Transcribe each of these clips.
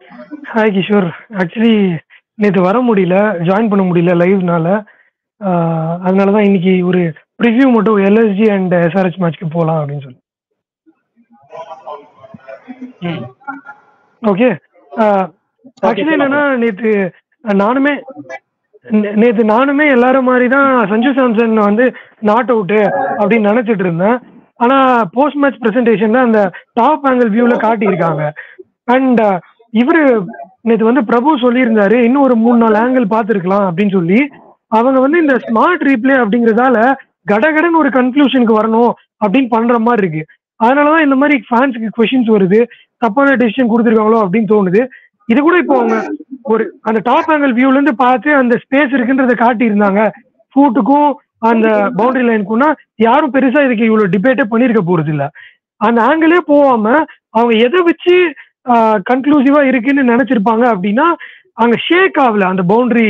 Hi Kishore actually நேற்று வர முடியல ஜாயின் பண்ண முடியல லைவ்னால அதனால தான் இன்னைக்கு ஒரு ப்ரிவ்யூ மட்டும் எல்எஸ்ஜி அண்ட் எஸ்ஆர்ஹெச் மேட்ச்க்கு போகலாம் அப்படின்னு சொல்லி ம் ஓகே ஆக்சுவலி என்னன்னா நேற்று நானுமே நே- நேத்து நானுமே எல்லாரும் மாதிரி தான் சஞ்சு சாம்சன் வந்து நாட் அவுட்டு அப்படின்னு நினைச்சிட்டு இருந்தேன் ஆனா போஸ்ட் மேட்ச் பிரசன்டேஷன்ல அந்த டாப் ஆங்கிள் வியூல காட்டியிருக்காங்க அண்ட் இவரு நேத்து வந்து பிரபு சொல்லியிருந்தாரு இன்னும் ஒரு மூணு நாலு ஆங்கிள் பார்த்துருக்கலாம் அப்படின்னு சொல்லி அவங்க வந்து இந்த ஸ்மார்ட் ரீப்ளே அப்படிங்கறதால கடகடன்னு ஒரு கன்க்ளூஷனுக்கு வரணும் அப்படின்னு பண்ற மாதிரி இருக்கு அதனாலதான் இந்த மாதிரி ஃபேன்ஸுக்கு கொஷின்ஸ் வருது தப்பான டெசிஷன் கொடுத்துருக்காங்களோ அப்படின்னு தோணுது இது கூட இப்போ அவங்க ஒரு அந்த டாப் ஆங்கிள் வியூல இருந்து பார்த்து அந்த ஸ்பேஸ் இருக்குன்றத காட்டியிருந்தாங்க ஃபூட்டுக்கும் அந்த பவுண்டரி லைனுக்கும்னா யாரும் பெருசா இதுக்கு இவ்வளவு டிபேட்டே பண்ணியிருக்க போறது இல்ல அந்த ஆங்கிளே போகாம அவங்க எதை வச்சு கன்க்ளூசிவா இருக்குன்னு நினைச்சிருப்பாங்க அப்படின்னா அங்க ஷேக் ஆகல அந்த பவுண்டரி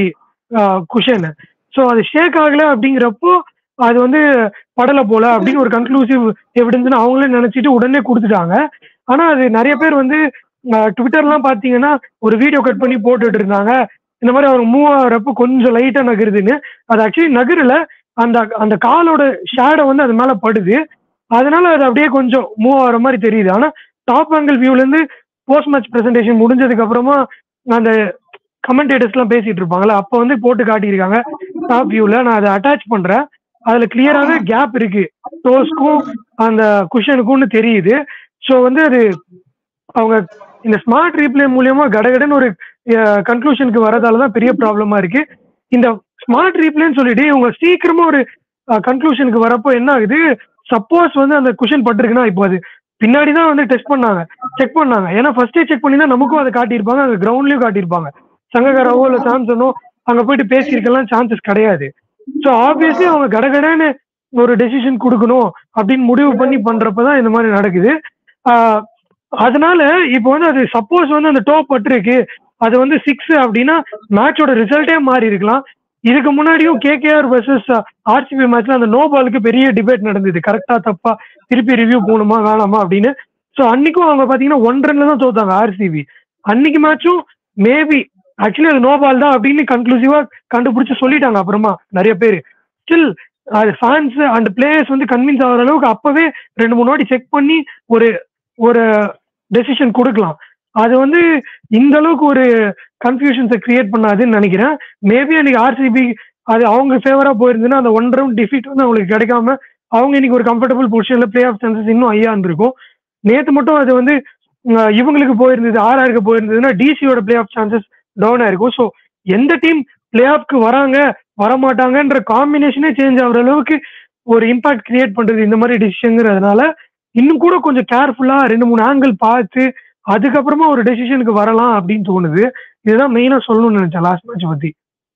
குஷன் ஸோ அது ஷேக் ஆகல அப்படிங்கிறப்போ அது வந்து படலை போல அப்படின்னு ஒரு கன்க்ளூசிவ் எவிடன்ஸ்னு அவங்களே நினைச்சிட்டு உடனே கொடுத்துட்டாங்க ஆனா அது நிறைய பேர் வந்து ட்விட்டர்லாம் பாத்தீங்கன்னா ஒரு வீடியோ கட் பண்ணி போட்டுட்டு இருந்தாங்க இந்த மாதிரி அவர் மூவ் ஆகிறப்ப கொஞ்சம் லைட்டா நகருதுன்னு அது ஆக்சுவலி நகரல அந்த அந்த காலோட ஷேடோ வந்து அது மேல படுது அதனால அது அப்படியே கொஞ்சம் மூவ் ஆகிற மாதிரி தெரியுது ஆனா டாப் ஆங்கிள் வியூல இருந்து போஸ்ட் மேட்ச் பிரசன்டேஷன் முடிஞ்சதுக்கு அப்புறமா அந்த கமெண்டேட்டர்ஸ் எல்லாம் பேசிட்டு இருப்பாங்கல்ல அப்ப வந்து போட்டு காட்டியிருக்காங்க டாப் வியூல நான் அதை அட்டாச் பண்றேன் அதுல கிளியராவே கேப் இருக்கு டோஸ்க்கும் அந்த குஷனுக்கும்னு தெரியுது ஸோ வந்து அது அவங்க இந்த ஸ்மார்ட் ரீப்ளே மூலியமா கடகடன்னு ஒரு கன்க்ளூஷனுக்கு வரதால தான் பெரிய ப்ராப்ளமா இருக்கு இந்த ஸ்மார்ட் ரீப்ளேன்னு சொல்லிட்டு இவங்க சீக்கிரமா ஒரு கன்க்ளூஷனுக்கு வரப்போ என்ன ஆகுது சப்போஸ் வந்து அந்த குஷன் பட்டிருக்குன்னா இப்போ அது பின்னாடி தான் வந்து டெஸ்ட் பண்ணாங்க செக் பண்ணாங்க ஏன்னா ஃபர்ஸ்டே செக் பண்ணி தான் நமக்கும் அதை காட்டியிருப்பாங்க அங்க கிரவுண்ட்லயும் காட்டியிருப்பாங்க சங்ககாராவோ இல்ல சாம்சனோ அங்க போயிட்டு பேசியிருக்கலாம் சான்சஸ் கிடையாது ஸோ ஆப்வியஸ்லி அவங்க கடகடன்னு ஒரு டெசிஷன் கொடுக்கணும் அப்படின்னு முடிவு பண்ணி பண்றப்பதான் இந்த மாதிரி நடக்குது ஆஹ் அதனால இப்போ வந்து அது சப்போஸ் வந்து அந்த டோப் பட்டிருக்கு அது வந்து சிக்ஸ் அப்படின்னா மேட்சோட ரிசல்ட்டே மாறி இருக்கலாம் இதுக்கு முன்னாடியும் கேகேஆர் வர்சஸ் ஆர்சிபி மேட்ச்ல அந்த நோ பாலுக்கு பெரிய டிபேட் நடந்தது கரெக்டா தப்பா திருப்பி ரிவ்யூ போகணுமா வேணாமா அப்படின்னு ஸோ அன்னைக்கும் அவங்க பாத்தீங்கன்னா ஒன் ரன்ல தான் தோத்தாங்க ஆர்சிபி அன்னைக்கு மேட்சும் மேபி ஆக்சுவலி அது நோ பால் தான் அப்படின்னு கன்க்ளூசிவா கண்டுபிடிச்சு சொல்லிட்டாங்க அப்புறமா நிறைய பேர் ஸ்டில் அது ஃபேன்ஸ் அண்ட் பிளேயர்ஸ் வந்து கன்வின்ஸ் ஆகிற அளவுக்கு அப்பவே ரெண்டு மூணு வாட்டி செக் பண்ணி ஒரு ஒரு டெசிஷன் கொடுக்கலாம் அது வந்து இந்த அளவுக்கு ஒரு கன்ஃபியூஷன்ஸை கிரியேட் பண்ணாதுன்னு நினைக்கிறேன் மேபி அன்னைக்கு ஆர்சிபி அது அவங்க ஃபேவரா போயிருந்துன்னா அந்த ஒன் ரவுண்ட் டிஃபீட் வந்து அவங்களுக்கு கிடைக்காம அவங்க இன்னைக்கு ஒரு கம்ஃபர்டபுள் பொசிஷன்ல பிளே ஆஃப் சான்சஸ் இன்னும் ஐயா இருந்திருக்கும் நேத்து மட்டும் அது வந்து அஹ், இவங்களுக்கு போயிருந்தது ஆர்ஆருக்கு போயிருந்ததுன்னா டிசியோட பிளே ஆஃப் சான்சஸ் டவுன் ஆயிருக்கும் ஸோ எந்த டீம் பிளே ஆஃப்க்கு வராங்க வரமாட்டாங்கன்ற காம்பினேஷனே சேஞ்ச் ஆகுற அளவுக்கு ஒரு இம்பாக்ட் கிரியேட் பண்றது இந்த மாதிரி டிசிஷனுங்கிறதுனால இன்னும் கூட கொஞ்சம் கேர்ஃபுல்லா ரெண்டு மூணு ஆங்கிள் பார்த்து அதுக்கப்புறமா ஒரு டெசிஷனுக்கு வரலாம் அப்படின்னு தோணுது இதுதான் மெயினா சொல்லணும்னு நினைச்சேன் லாஸ்ட் மேட்ச் பத்தி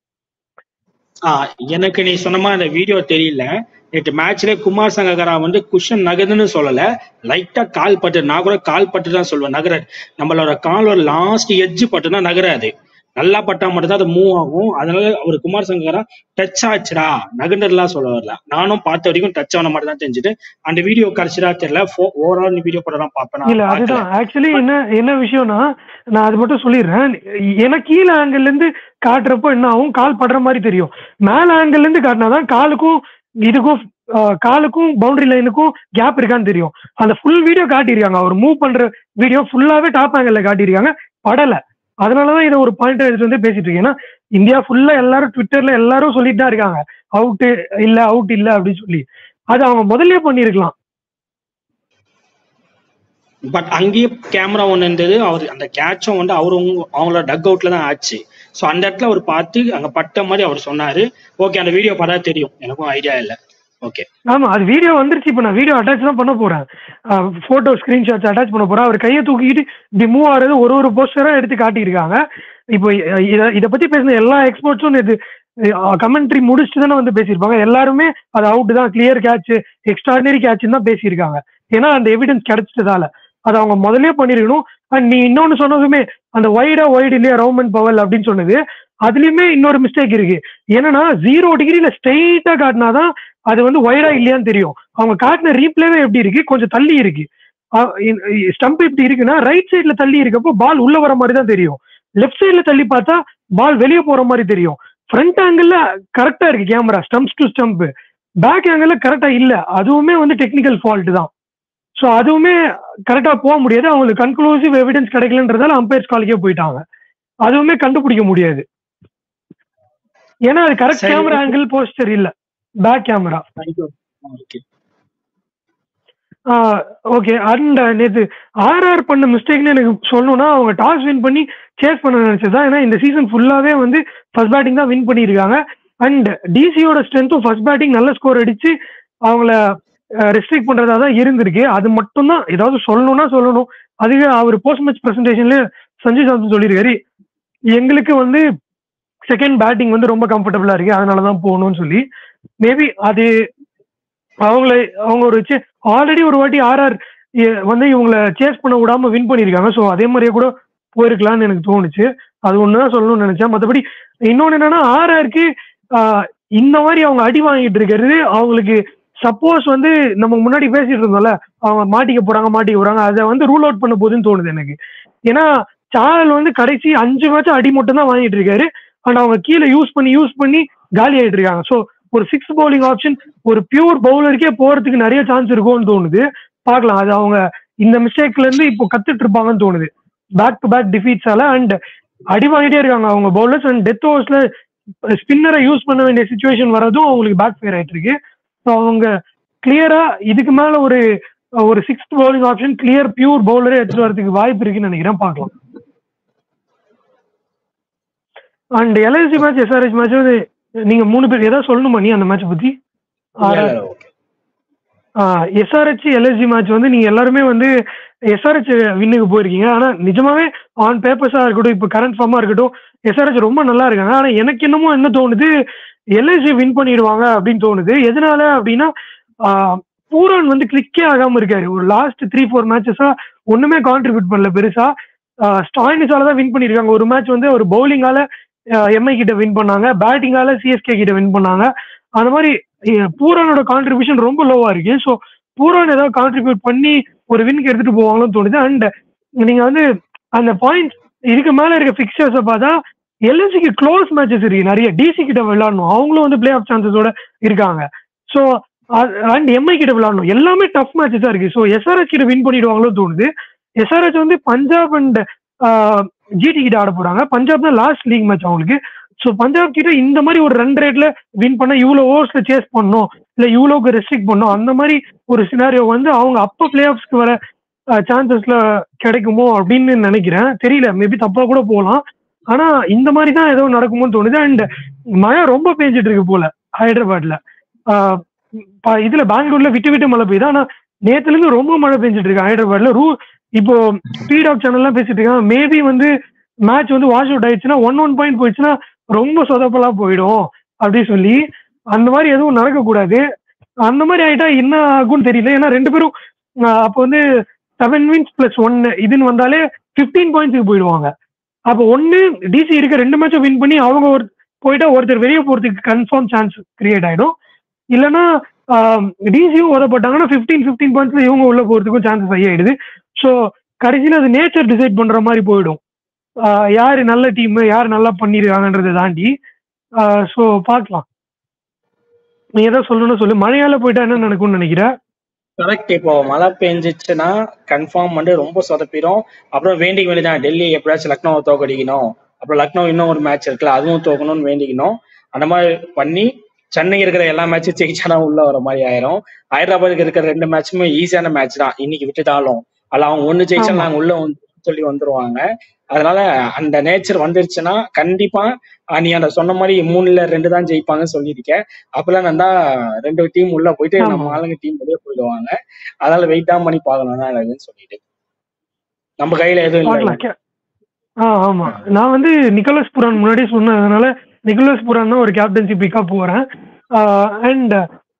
ஆ எனக்கு நீ சொன்ன மாதிரி அந்த வீடியோ தெரியல நேற்று மேட்ச்ல குமார் சங்ககரா வந்து குஷன் நகருதுன்னு சொல்லல லைட்டா கால் பட்டு நான் கூட கால் பட்டு தான் சொல்லுவேன் நகர நம்மளோட காலோட லாஸ்ட் எட்ஜ் பட்டு தான் நகராது நல்லா பட்டா மட்டும் தான் அது மூவ் ஆகும் அதனால அவர் குமார் சங்கரா டச் ஆச்சுடா நகண்டர்லாம் சொல்ல வரல நானும் பார்த்த வரைக்கும் டச் ஆன மாதிரி தான் தெரிஞ்சுட்டு அந்த வீடியோ கடைசிடா தெரியல ஓவரால் நீ வீடியோ போட தான் பார்ப்பேன் இல்ல நான் பார்க்கல அதுதான் ஆக்சுவலி என்ன என்ன விஷயம்னா நான் அது மட்டும் சொல்லிடுறேன் எனக்கு கீழே ஆங்கிள் இருந்து காட்டுறப்போ என்ன ஆகும் கால் படுற மாதிரி தெரியும் மேல ஆங்கிள் இருந்து காட்டினாதான் காலுக்கும் இதுக்கும் ஆஹ், காலுக்கும் பவுண்டரி லைனுக்கும் கேப் இருக்கான்னு தெரியும் அந்த ஃபுல் வீடியோ காட்டியிருக்காங்க அவர் மூவ் பண்ற வீடியோ ஃபுல்லாவே டாப் ஆங்கிள் காட்டியிருக்காங்க படல அதனாலதான் இதை ஒரு பாயிண்ட் எடுத்து வந்து பேசிட்டு இருக்கேன் ஏன்னா இந்தியா ஃபுல்லா எல்லாரும் ட்விட்டர்ல எல்லாரும் சொல்லிட்டு தான் இருக்காங்க அவுட் இல்ல அவுட் இல்ல அப்படின்னு சொல்லி அது அவங்க முதல்லயே பண்ணிருக்கலாம் பட் அங்கேயும் கேமரா ஒன்று இருந்தது அவர் அந்த கேட்சும் வந்து அவரு உங்க- அவங்களோட டக் அவுட்ல தான் ஆச்சு ஸோ அந்த இடத்துல அவர் பார்த்து அங்க பட்ட மாதிரி அவர் சொன்னாரு ஓகே அந்த வீடியோ பார்த்தா தெரியும் எனக்கும் ஐடியா இல்லை ஓகே ஆமா அது வீடியோ வந்துருச்சு இப்ப நான் வீடியோ அட்டாச் தான் பண்ண போறேன் போட்டோ ஸ்கிரீன்ஷாட்ஸ் அட்டாச் பண்ண போறேன் அவர் கையை தூக்கிட்டு இப்படி மூவ் ஆகுறது ஒரு ஒரு போஸ்டரா எடுத்து காட்டியிருக்காங்க இப்போ அஹ், இத இத பத்தி பேசின எல்லா எக்ஸ்பர்ட்ஸும் இது கமெண்ட்ரி முடிச்சுட்டு தானே வந்து பேசியிருப்பாங்க எல்லாருமே அது அவுட் தான் கிளியர் கேட்ச் எக்ஸ்ட்ராடினரி கேட்ச்னு தான் பேசியிருக்காங்க ஏன்னா அந்த எவிடன்ஸ் கிடைச்சதால அது அவங்க முதல்லயே பண்ணிருக்கணும் அண்ட் நீ இன்னொன்னு சொன்னதுமே அந்த வைடா வைடு இல்லையா ரவுமன் பவல் அப்படின்னு சொன்னது அதுலயுமே இன்னொரு மிஸ்டேக் இருக்கு என்னன்னா ஜீரோ டிகிரில ஸ்ட்ரெயிட்டா காட்டினாதான் அது வந்து வைடா இல்லையான்னு தெரியும் அவங்க காட்டின ரீப்ளேவே எப்படி இருக்கு கொஞ்சம் தள்ளி இருக்கு ஸ்டம்ப் இப்படி இருக்குன்னா ரைட் சைடுல தள்ளி இருக்கப்போ பால் உள்ள வர மாதிரி தான் தெரியும் லெஃப்ட் சைடுல தள்ளி பார்த்தா பால் வெளியே போற மாதிரி தெரியும் ஃப்ரண்ட் ஆங்கிள் கரெக்டா இருக்கு camera stumps to stump back angle கரெக்டா இல்ல அதுவுமே வந்து டெக்னிக்கல் ஃபால்ட் தான் ஸோ அதுவுமே கரெக்டா போக முடியாது அவங்களுக்கு கன்க்ளூசிவ் எவிடன்ஸ் கிடைக்கலன்றதால அம்பையர்ஸ் காலுக்கே போயிட்டாங்க அதுவுமே கண்டுபிடிக்க முடியாது ஏன்னா அது கரெக்ட் சரி, கேமரா okay. ஆங்கிள் போஸ்டர் இல்ல back camera thank you okay okay and நேத்து ஆர்ஆர் பண்ண மிஸ்டேக்னு எனக்கு சொல்லணும்னா அவங்க டாஸ் வின் பண்ணி சேஸ் பண்ண நினைச்சதா ஏன்னா இந்த சீசன் ஃபுல்லாவே வந்து ஃபர்ஸ்ட் பேட்டிங் தான் வின் பண்ணியிருக்காங்க அண்ட் டிசியோட ஸ்ட்ரென்த்தும் ஃபர்ஸ்ட் பேட்டிங் நல்ல ஸ்கோர் அடிச்சு அவங்கள ரெஸ்ட்ரிக்ட் பண்றதா தான் இருந்திருக்கு அது மட்டும் தான் ஏதாவது சொல்லணும்னா சொல்லணும் அதுவே அவர் போஸ்ட் மேட்ச் பிரசன்டேஷன்ல சஞ்சய் சாம்சன் சொல்லியிருக்காரு எங்களுக்கு வந்து செகண்ட் பேட்டிங் வந்து ரொம்ப கம்ஃபர்டபுளா இருக்கு அதனால தான் போகணும்னு சொல்லி மேபி அது அவங்கள அவங்க ஒரு ஆல்ரெடி ஒரு வாட்டி ஆர்ஆர் வந்து இவங்கள சேஸ் பண்ண விடாம வின் பண்ணியிருக்காங்க ஸோ அதே மாதிரியே கூட போயிருக்கலாம்னு எனக்கு தோணுச்சு அது ஒன்று தான் சொல்லணும்னு நினைச்சேன் மற்றபடி இன்னொன்று என்னன்னா ஆர்ஆருக்கு இந்த மாதிரி அவங்க அடி வாங்கிட்டு இருக்கிறது அவங்களுக்கு சப்போஸ் வந்து நம்ம முன்னாடி பேசிட்டு இருந்தோம்ல அவங்க மாட்டிக்க போறாங்க மாட்டிக்க போறாங்க அதை வந்து ரூல் அவுட் பண்ண போகுதுன்னு தோணுது எனக்கு ஏன்னா சாரல் வந்து கடைசி அஞ்சு மேட்ச் அடி மட்டும் தான் வாங்கிட்டு இருக்காரு அண்ட் அவங்க கீழே யூஸ் பண்ணி யூஸ் பண்ணி காலி ஆயிட்டு இருக்காங்க ஸோ ஒரு சிக்ஸ் பவுலிங் ஆப்ஷன் ஒரு பியூர் பவுலருக்கே போறதுக்கு நிறைய சான்ஸ் இருக்கும்னு தோணுது பார்க்கலாம் அது அவங்க இந்த மிஸ்டேக்ல இருந்து இப்போ கத்துட்டு இருப்பாங்கன்னு தோணுது பேக் டு பேக் டிஃபீட்ஸால அண்ட் அடி வாங்கிட்டே இருக்காங்க அவங்க பவுலர்ஸ் அண்ட் டெத் ஓவர்ஸ்ல ஸ்பின்னரை யூஸ் பண்ண வேண்டிய சுச்சுவேஷன் வரதும் அவங்களுக்கு பேக் ஃபேர் ஆயிட்டு இருக்கு ஸோ அவங்க கிளியரா இதுக்கு மேல ஒரு ஒரு sixth bowling option clear pure பவுலரே எடுத்துட்டு வரதுக்கு வாய்ப்பு இருக்குன்னு நினைக்கிறேன் பார்க்கலாம் and LIC match SRH match வந்து நீங்க மூணு பேர் ஏதாவது சொல்லணுமா நீ அந்த மேட்ச் பத்தி ஓகே எஸ்ஆர்ஹெச் எல்எஸ்ஜி மேட்ச் வந்து நீங்க எல்லாருமே வந்து எஸ்ஆர்ஹெச் வின்னுக்கு போயிருக்கீங்க ஆனா நிஜமாவே ஆன் பேப்பர்ஸா இருக்கட்டும் இப்போ கரண்ட் ஃபார்மா இருக்கட்டும் எஸ்ஆர்ஹெச் ரொம்ப நல்லா இருக்காங்க ஆனா எனக்கு என்னமோ என்ன தோணுது எல்எஸ்ஜி வின் பண்ணிடுவாங்க அப்படின்னு தோணுது எதனால அப்படின்னா ஆஹ், பூரான் வந்து கிளிக்கே ஆகாம இருக்காரு ஒரு லாஸ்ட் த்ரீ ஃபோர் மேட்சஸா ஒண்ணுமே கான்ட்ரிபியூட் பண்ணல பெருசா ஸ்டாயினிஸால தான் வின் பண்ணிருக்காங்க ஒரு மேட்ச் வந்து ஒரு பவுலிங்கால எம்ஐ கிட்ட வின் பண்ணாங்க பேட்டிங்கால சிஎஸ்கே கிட்ட வின் பண்ணாங்க அந்த மாதிரி அஹ், பூரானோட கான்ட்ரிபியூஷன் ரொம்ப லோவா இருக்கு ஸோ பூரான் ஏதாவது கான்ட்ரிபியூட் பண்ணி ஒரு வின்க்கு எடுத்துட்டு போவாங்கன்னு தோணுது அண்ட் நீங்க வந்து அந்த பாயிண்ட் இதுக்கு மேல இருக்க பிக்சர்ஸை பார்த்தா எல்எஸ்சிக்கு க்ளோஸ் மேட்சஸ் இருக்கு நிறைய டிசி கிட்ட விளையாடணும் அவங்களும் வந்து பிளே ஆஃப் சான்சஸோட இருக்காங்க ஸோ அண்ட் எம்ஐ கிட்ட விளையாடணும் எல்லாமே டஃப் மேட்சஸா இருக்கு ஸோ எஸ்ஆர்எச் கிட்ட வின் பண்ணிடுவாங்களோ தோணுது எஸ்ஆர்எச் வந்து பஞ்சாப் அண்ட் ஜிடி கிட்ட ஆட போறாங்க பஞ்சாப் தான் லாஸ்ட் லீக் மேட்ச் அவங்களுக்கு ஸோ பஞ்சாப் கிட்ட இந்த மாதிரி ஒரு ரன் ரேட்ல வின் பண்ண இவ்வளோ ஓவர்ஸ்ல சேஸ் பண்ணணும் இல்ல இவ்வளோக்கு ரெஸ்ட்ரிக்ட் பண்ணணும் அந்த மாதிரி ஒரு சினாரியோ வந்து அவங்க அப்ப பிளே ஆஃப்ஸ்க்கு வர சான்சஸ்ல கிடைக்குமோ அப்படின்னு நினைக்கிறேன் தெரியல மேபி தப்பா கூட போகலாம் ஆனா இந்த மாதிரி தான் ஏதோ நடக்குமோன்னு தோணுது அண்ட் மழை ரொம்ப பெஞ்சிட்டு இருக்கு போல ஹைதராபாத்ல ஆஹ் ப- இதுல பெங்களூர்ல விட்டு விட்டு மழை பெய்யுது ஆனா நேத்துல இருந்து ரொம்ப மழை பெஞ்சிட்டு இருக்கு ஹைதராபாத்ல ரூ இப்போ ஸ்பீட் ஆஃப் சேனல்லாம் பேசிட்டு இருக்காங்க மேபி வந்து மேட்ச் வந்து வாஷ் அவுட் ஆயிடுச்சுன்னா ஒன் ஒன் பாயிண்ட் போயிடுச்சுன்னா ரொம்ப சொதப்பலா போயிடும் அப்படி சொல்லி அந்த மாதிரி எதுவும் நடக்கக்கூடாது அந்த மாதிரி ஆயிட்டா என்ன ஆகும்னு தெரியல ஏன்னா ரெண்டு பேரும் ஆஹ் அப்போ வந்து செவன் வின்ஸ் பிளஸ் ஒன்னு இதுன்னு வந்தாலே ஃபிஃப்டீன் பாயிண்ட்ஸுக்கு போயிடுவாங்க அப்போ ஒன்னு டிசி இருக்க ரெண்டு மேட்சும் வின் பண்ணி அவங்க ஒரு போயிட்டா ஒருத்தர் வெளியே போறதுக்கு கன்ஃபார்ம் சான்ஸ் கிரியேட் ஆயிடும் இல்லைன்னா டிசியும் உதப்பட்டாங்கன்னா ஃபிஃப்டீன் ஃபிஃப்டீன் பாயிண்ட்ஸ்ல இவங்க உள்ள போறதுக்கும் சான்சஸ் ஹை ஆயிடுது ஸோ கடைசியில் அது நேச்சர் டிசைட் பண்ற மாதிரி போயிடும் ஆஹ் யாரு நல்ல டீம் யார் நல்லா பண்ணிருக்காங்கன்றதை தாண்டி ஸோ பார்க்கலாம் நீ ஏதாவது சொல்லணும்னு சொல்லு மழையால போயிட்டா என்ன நடக்கும்னு நினைக்கிற கரெக்ட் இப்போ மழை பெஞ்சிச்சுன்னா கன்ஃபார்ம் வந்து ரொம்ப சொதப்பிடும் அப்புறம் வேண்டிக்க வேண்டியதான் டெல்லி எப்படியாச்சும் லக்னோவை தோக்கடிக்கணும் அப்புறம் லக்னோ இன்னும் ஒரு மேட்ச் இருக்குல்ல அதுவும் தோக்கணும்னு வேண்டிக்கணும் அந்த மாதிரி பண்ணி சென்னை இருக்கிற எல்லா மேட்சும் ஜெயிச்சானா உள்ள வர மாதிரி ஆயிரும் ஹைதராபாத்துக்கு இருக்கிற ரெண்டு மேட்சுமே ஈஸியான மேட்ச் தான் இன்னைக்கு விட்டுட்டாலும் அல்ல அவங்க ஒண்ணு ஜெயிச்சா ஆமா. நாங்க உள்ள வந்து சொல்லி வந்துருவாங்க அதனால அந்த நேச்சர் வந்துருச்சுன்னா கண்டிப்பா ஆஹ் நீ அந்த சொன்ன மாதிரி மூணுல ரெண்டு தான் ஜெயிப்பாங்கன்னு சொல்லியிருக்கேன் அப்பெல்லாம் நல்லா ரெண்டு டீம் உள்ள போயிட்டு ஆமா. நம்ம ஆளுங்க டீம் வெளியே போயிடுவாங்க அதனால வெயிட் தான் பண்ணி பார்க்கணும் என்ன ஆகுதுன்னு சொல்லிட்டு நம்ம கையில எதுவும் இல்லை பார்க்கலாம் கே- ஆ ஆமா நான் வந்து நிக்கோலஸ் புரான் முன்னாடி சொன்னதுனால நிக்கோலஸ் புரான் தான் ஒரு கேப்டன்சி பிக்கா போறேன் அண்ட்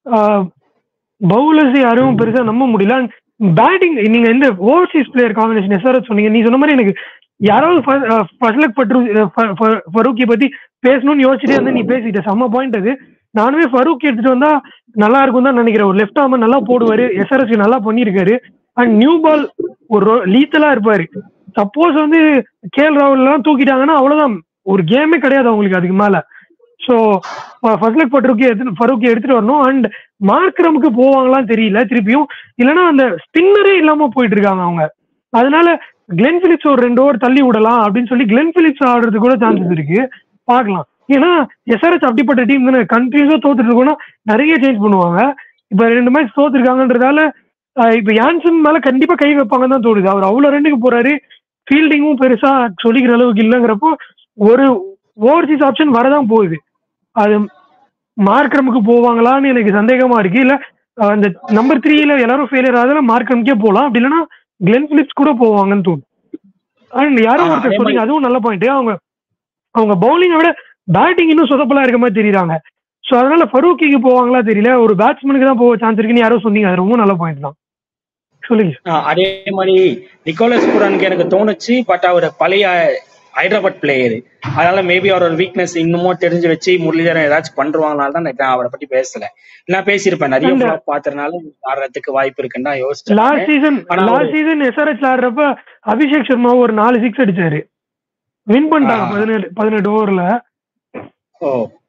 பவுலர்ஸ் யாரும் பெருசா நம்ப முடியல பேட்டிங் நீங்க இந்த ஓவர்சீஸ் பிளேயர் காம்பினேஷன் எஸ்ஆர்எஸ் சொன்னீங்க நீ சொன்ன மாதிரி எனக்கு யாராவது ஃபஸ்லக் பட்ரு ஃபரூக்கி பத்தி பேசணும்னு யோசிச்சுட்டே வந்து நீ பேசிட்ட செம்ம பாயிண்ட் அது நானுமே ஃபரூக் எடுத்துட்டு வந்தா நல்லா இருக்கும் தான் நினைக்கிறேன் ஒரு லெஃப்ட் ஆர்ம் நல்லா போடுவாரு எஸ்ஆர்எஸ் நல்லா பண்ணியிருக்காரு அண்ட் நியூ பால் ஒரு லீத்தலா இருப்பாரு சப்போஸ் வந்து கேஎல் ராகுல் எல்லாம் தூக்கிட்டாங்கன்னா அவ்வளவுதான் ஒரு கேமே கிடையாது அவங்களுக்கு அதுக்கு மேல ஸோ ஃபர்ஸ்ட் ஃபருக்கி எடுத்து ஃபருக்கி எடுத்துட்டு வரணும் அண்ட் மார்க்ரமுக்கு போவாங்களான்னு தெரியல திருப்பியும் இல்லைன்னா அந்த ஸ்பின்னரே இல்லாம போயிட்டு இருக்காங்க அவங்க அதனால கிளென் பிலிப்ஸ் ஒரு ரெண்டு ஓவர் தள்ளி விடலாம் அப்படின்னு சொல்லி கிளென் பிலிப்ஸ் ஆடுறதுக்கு கூட சான்சஸ் இருக்கு பார்க்கலாம் ஏன்னா எஸ்ஆர்எச் அப்படிப்பட்ட டீம் தானே கண்டினியூஸா தோத்துட்டு இருக்கோம்னா நிறைய சேஞ்ச் பண்ணுவாங்க இப்ப ரெண்டு மேட்ச் தோத்துருக்காங்கன்றதால ஆஹ் இப்ப யான்சன் மேல கண்டிப்பா கை வைப்பாங்க தான் தோணுது அவர் அவ்வளவு ரெண்டுக்கு போறாரு ஃபீல்டிங்கும் பெருசா சொல்லிக்கிற அளவுக்கு இல்லைங்கிறப்போ ஒரு ஓவர்சீஸ் ஆப்ஷன் வரதான் போகுது அது மார்க்ரமுக்கு போவாங்களான்னு எனக்கு சந்தேகமா இருக்கு இல்ல அஹ் அந்த நம்பர் த்ரீல எல்லாரும் ஃபெயிலியர் ஆகுதுல மார்க்ரமுக்கே போகலாம் அப்படி இல்லைன்னா கிளென் பிலிப்ஸ் கூட போவாங்கன்னு தோணும் அண்ட் யாரோ ஆ, ஒருத்தர் அதே சொன்னீங்க அதுவும் நல்ல பாயிண்ட் அவங்க அவங்க பவுலிங்கை விட பேட்டிங் இன்னும் சொதப்பலா இருக்க மாதிரி தெரியுறாங்க ஸோ அதனால ஃபரூக்கிக்கு போவாங்களா தெரியல ஒரு பேட்ஸ்மேனுக்கு தான் போக சான்ஸ் இருக்குன்னு யாரோ சொன்னீங்க அது ரொம்ப நல்ல பாயிண்ட் தான் சொல்லுங்க ஆஹ் அதே மாதிரி நிக்கோலஸ் புரானுக்கு எனக்கு தோணுச்சு பட் அவர் பழைய ஹைதராபாத் பிளேயர் அதனால மேபி அவரோட வீக்னஸ் இன்னமும் தெரிஞ்சு வச்சு முரளிதரன் ஏதாச்சும் பண்றாங்கனால தான் நான் அவரை பத்தி பேசல நான் பேசியிருப்பேன் நிறைய And- flop பார்த்ததுனால ஆடுறதுக்கு வாய்ப்பு இருக்குன்னு தான் யோசிச்சேன் லாஸ்ட் சீசன் ஆனா லாஸ்ட் ஒரு- சீசன் எஸ்ஆர்எச் ஆடுறப்ப அபிஷேக் சர்மா ஒரு நாலு சிக்ஸ் அடிச்சாரு வின் பண்ணிட்டாங்க ஆ. பதினேழு பதினெட்டு ஓவர்ல ஓ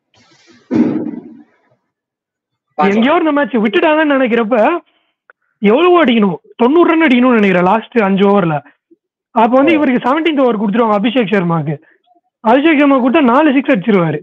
எங்கேயோ இந்த மேட்ச் விட்டுட்டாங்கன்னு நினைக்கிறப்ப எவ்வளவு அடிக்கணும் தொண்ணூறு ரன் அடிக்கணும்னு நினைக்கிறேன் லாஸ்ட் அஞ்சு ஓவர்ல அப்ப வந்து ஓ. இவருக்கு செவன்டீன்த் ஓவர் கொடுத்துருவாங்க அபிஷேக் சர்மாக்கு அபிஷேக் சர்மா கொடுத்தா நாலு சிக்ஸ் அடிச்சிருவாரு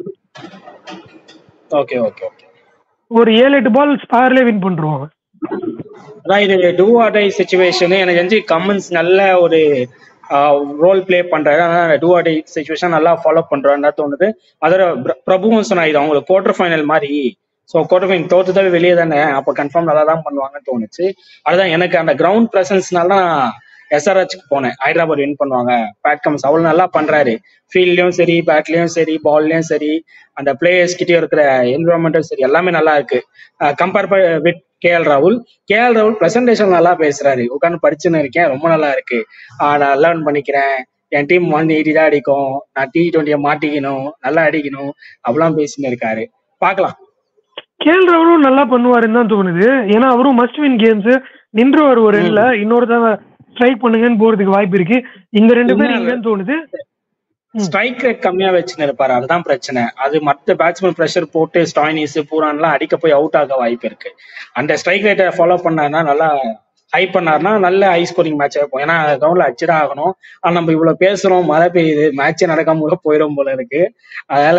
ஓகே ஓகே ஓகே ஒரு ஏழு எட்டு பால் ஸ்பேர்ல வின் பண்ணிருவாங்க அதான் இது டூ ஆர் டை சுச்சுவேஷன் எனக்கு தெரிஞ்சு கம்மன்ஸ் நல்ல ஒரு ரோல் ப்ளே பண்றாரு ஆனால் டூ ஆர் டை சுச்சுவேஷன் நல்லா ஃபாலோ பண்றாருன்னு தான் தோணுது அதோட பிர- பிரபுவும் சொன்னா இது அவங்களுக்கு குவார்டர் ஃபைனல் மாதிரி ஸோ குவார்டர் ஃபைனல் தோத்துதாவே வெளியே தானே அப்போ கன்ஃபார்ம் நல்லா தான் பண்ணுவாங்கன்னு தோணுச்சு அதுதான் எனக்கு அந்த கிரவுண்ட் ப்ரெசன்ஸ்னால தான் எஸ்ஆர்ஹெச்க்கு போனேன் ஹைதராபாத் வின் பண்ணுவாங்க பேட் கம்ஸ் அவ்வளவு நல்லா பண்றாரு ஃபீல்ட்லயும் சரி பேட்லயும் சரி பால்லயும் சரி அந்த பிளேயர்ஸ் கிட்டயும் இருக்கிற என்வரான்மெண்ட்டும் சரி எல்லாமே நல்லா இருக்கு கம்பேர் வித் கேஎல் ராகுல் கேஎல் ராகுல் பிரசன்டேஷன் நல்லா பேசுறாரு உட்காந்து படிச்சுன்னு இருக்கேன் ரொம்ப நல்லா இருக்கு ஆஹ் நான் லேர்ன் பண்ணிக்கிறேன் என் டீம் ஒன் எயிட்டி தான் அடிக்கும் நான் டி டுவெண்ட்டியை மாட்டிக்கணும் நல்லா அடிக்கணும் அப்படிலாம் பேசின்னு இருக்காரு பார்க்கலாம் கேஎல் ராகுலும் நல்லா பண்ணுவாருன்னு தான் தோணுது ஏன்னா அவரும் மஸ்ட் வின் கேம்ஸ் நின்றுவார் ஒரு எண்ணில் இன்னொருத்தவங்க ஸ்ட்ரைக் பண்ணுங்கன்னு போறதுக்கு வாய்ப்பு இருக்கு இங்க ரெண்டு பேர் என்ன இங்கன்னு தோணுது ம். ஸ்ட்ரைக் ரேட் கம்மியா வச்சுன்னு இருப்பாரு அதுதான் பிரச்சனை அது மத்த பேட்ஸ்மேன் ப்ரெஷர் போட்டு ஸ்டாயினிஸ் பூரான்லாம் அடிக்க போய் அவுட் ஆக வாய்ப்பு இருக்கு அந்த ஸ்ட்ரைக் ரேட்டை ஃபாலோ பண்ணாருன்னா நல்லா ஹை பண்ணாருன்னா நல்ல ஹை ஸ்கோரிங் மேட்ச் இருக்கும் ஏன்னா கிரவுண்ட்ல அடிச்சுதான் ஆகணும் ஆனா நம்ம இவ்வளவு பேசுறோம் மழை பெய்யுது மேட்சே நடக்காம கூட போயிடும் போல இருக்கு அதனால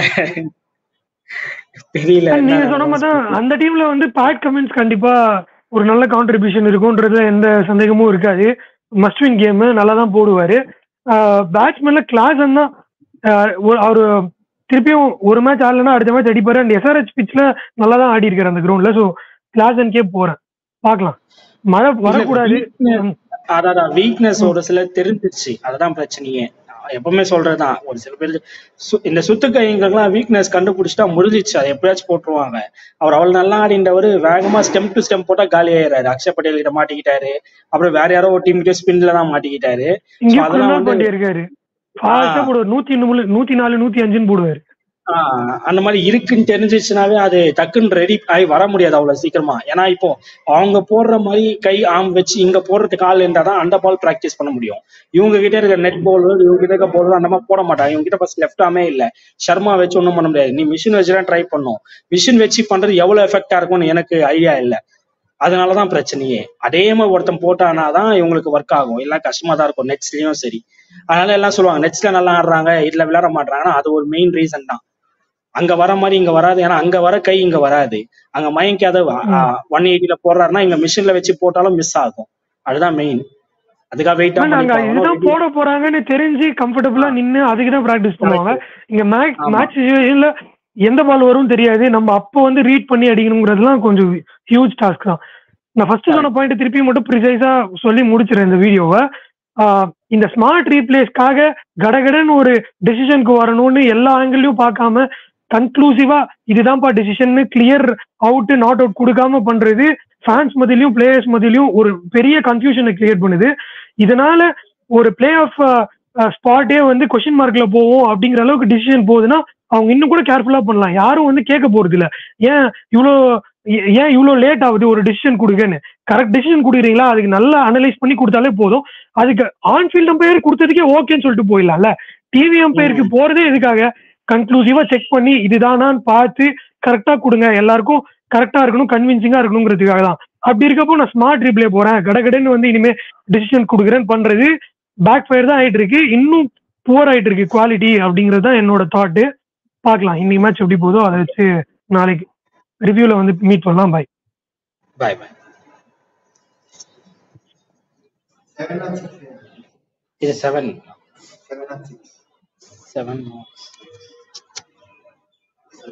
தெரியல And நீங்க என்ன சொன்ன மாதிரி தான் அந்த டீம்ல வந்து பேட் கமின்ஸ் கண்டிப்பா ஒரு நல்ல கான்ட்ரிபியூஷன் இருக்கும்ன்றதுல எந்த சந்தேகமும் இருக்காது மஸ்ட் வின் கேம் நல்லா தான் போடுவாரு பேட்ஸ்மேன்ல கிளாஸ் தான் ஆஹ் ஒரு- அவரு திருப்பியும் ஒரு மேட்ச் ஆடலன்னா அடுத்த மேட்ச் அடிப்பாரு அண்ட் எஸ்ஆர்ஹெச் பிச்ல நல்லா தான் ஆடி இருக்காரு அந்த கிரவுண்ட்ல ஸோ கிளாஸ் அன்கே போறேன் பார்க்கலாம் மழை வரக்கூடாது ம். அதான் வீக்னஸ் ஒரு சிலர் தெரிஞ்சிருச்சு அதுதான் பிரச்சனையே எப்பவுமே சொல்றதுதான் ஒரு சில பேர் சு- இந்த சுத்து கைங்களுக்குலாம் வீக்னஸ் கண்டுபிடிச்சிட்டா முடிஞ்சிச்சு அதை எப்படியாச்சும் போட்டுருவாங்க அவர் அவ்வளவு நல்லா ஆடிண்டவர் வேகமா ஸ்டெம் டு ஸ்டெம் போட்டா காலி ஆயிடுறாரு அக்ஷய் பட்டேல் கிட்ட மாட்டிக்கிட்டாரு அப்புறம் வேற யாரோ ஒரு டீம் கிட்ட ஸ்பின்ல தான் மாட்டிக்கிட்டாரு இங்க So அதெல்லாம் குருநாள் வந்து- பாண்டியா இருக்காரு ஃபாஸ்டா போடுவார் நூத்தி மூணு நூத்தி நாலு நூத்தி அஞ்சுன்னு போடுவாரு ஆஹ் அந்த மாதிரி இருக்குன்னு தெரிஞ்சிச்சுனாவே அது டக்குன்னு ரெடி ஆகி வர முடியாது அவ்வளவு சீக்கிரமா ஏன்னா இப்போ அவங்க போடுற மாதிரி கை ஆம் வச்சு இங்க போடுறதுக்கு ஆள் இருந்தா தான் அந்த பால் பிராக்டிஸ் பண்ண முடியும் இவங்க கிட்ட இருக்க நெட் பால் இவங்க கிட்ட இருக்க பால் அந்த மாதிரி போட மாட்டாங்க இவங்க கிட்ட ஃபர்ஸ்ட் லெஃப்ட் ஆமே இல்ல ஷர்மா வச்சு ஒண்ணும் பண்ண முடியாது நீ மிஷின் வச்சு தான் ட்ரை பண்ணும் மிஷின் வச்சு பண்றது எவ்வளவு எஃபெக்டா இருக்கும்னு எனக்கு ஐடியா இல்ல அதனாலதான் பிரச்சனையே அதே மாதிரி ஒருத்தன் போட்டானாதான் இவங்களுக்கு ஒர்க் ஆகும் எல்லாம் கஷ்டமா தான் இருக்கும் நெட்ஸ்லயும் சரி அதனால எல்லாம் சொல்லுவாங்க நெட்ஸ்ல நல்லா ஆடுறாங்க இதுல விளையாட மாட்டாங்கன்னா அது ஒரு மெயின் ரீசன் தான் அங்க வர மாதிரி இங்க வராது ஏன்னா அங்க வர கை இங்க வராது அங்க மயங்கி அதை ஒன் எயிட்டில போடுறாருன்னா இங்க மிஷின்ல வச்சு போட்டாலும் மிஸ் ஆகும் அதுதான் மெயின் அதுக்காக வெயிட் ஆனா அங்க இதுதான் போட போறாங்கன்னு தெரிஞ்சு கம்ஃபர்டபுளா நின்னு அதுக்கு தான் பிராக்டிஸ் பண்ணுவாங்க இங்க மேட்ச் ஆமா. மேட்ச் சுச்சுவேஷன்ல எந்த பால் வரும் தெரியாது நம்ம அப்போ வந்து ரீட் பண்ணி அடிக்கணுங்கிறதுலாம் கொஞ்சம் ஹியூஜ் டாஸ்க் தான் நான் ஃபர்ஸ்ட் சொன்ன பாயிண்ட் திருப்பி மட்டும் ப்ரிசைஸா சொல்லி முடிச்சிடறேன் இந்த வீடியோவை இந்த ஸ்மார்ட் ரீப்ளேஸ்க்காக கடகடன்னு ஒரு டெசிஷனுக்கு வரணும்னு எல்லா ஆங்கிள்லயும் பார்க்காம கன்க்ளூசிவா இதுதான்ப்பா decision clear out not out கொடுக்காம பண்றது ஃபேன்ஸ் மத்தியிலையும் பிளேயர்ஸ் மத்தியிலையும் ஒரு பெரிய கன்ஃபியூஷனை கிரியேட் பண்ணுது இதனால ஒரு பிளே ஆஃப் ஸ்பாட்டே வந்து கொஸ்டின் மார்க்ல போவோம் அப்படிங்கிற அளவுக்கு டிசிஷன் போகுதுன்னா அவங்க இன்னும் கூட கேர்ஃபுல்லா பண்ணலாம் யாரும் வந்து கேட்க போறது இல்ல ஏன் இவ்வளோ ஏ- ஏன் இவ்வளோ லேட் ஆகுது ஒரு டிசிஷன் கொடுங்கன்னு கரெக்ட் டிசிஷன் கொடுக்குறீங்களா அதுக்கு நல்லா அனலைஸ் பண்ணி கொடுத்தாலே போதும் அதுக்கு ஆன்ஃபீல்ட் அம்பையர் கொடுத்ததுக்கே ஓகேன்னு சொல்லிட்டு போயிடலாம்ல டிவி அம்பையருக்கு போறதே எதுக்காக கன்க்ளூசிவா செக் பண்ணி இதுதானான்னு பார்த்து கரெக்டா கொடுங்க எல்லாருக்கும் கரெக்டா இருக்கணும் கன்வின்சிங்கா இருக்கணுங்கிறதுக்காக தான் அப்படி இருக்கப்போ நான் ஸ்மார்ட் ரிப்ளே போறேன் கடகடன்னு வந்து இனிமே டிசிஷன் கொடுக்குறேன்னு பண்றது பேக் ஃபயர் தான் ஆயிட்டு இருக்கு இன்னும் புவர் ஆயிட்டு இருக்கு குவாலிட்டி அப்படிங்கிறது தான் என்னோட தாட்டு பார்க்கலாம் இன்னைக்கு மேட்ச் எப்படி போதோ அதை வச்சு நாளைக்கு ரிவ்யூல வந்து மீட் பண்ணலாம் bye bye bye Seven or six. இது seven Seven or six. Seven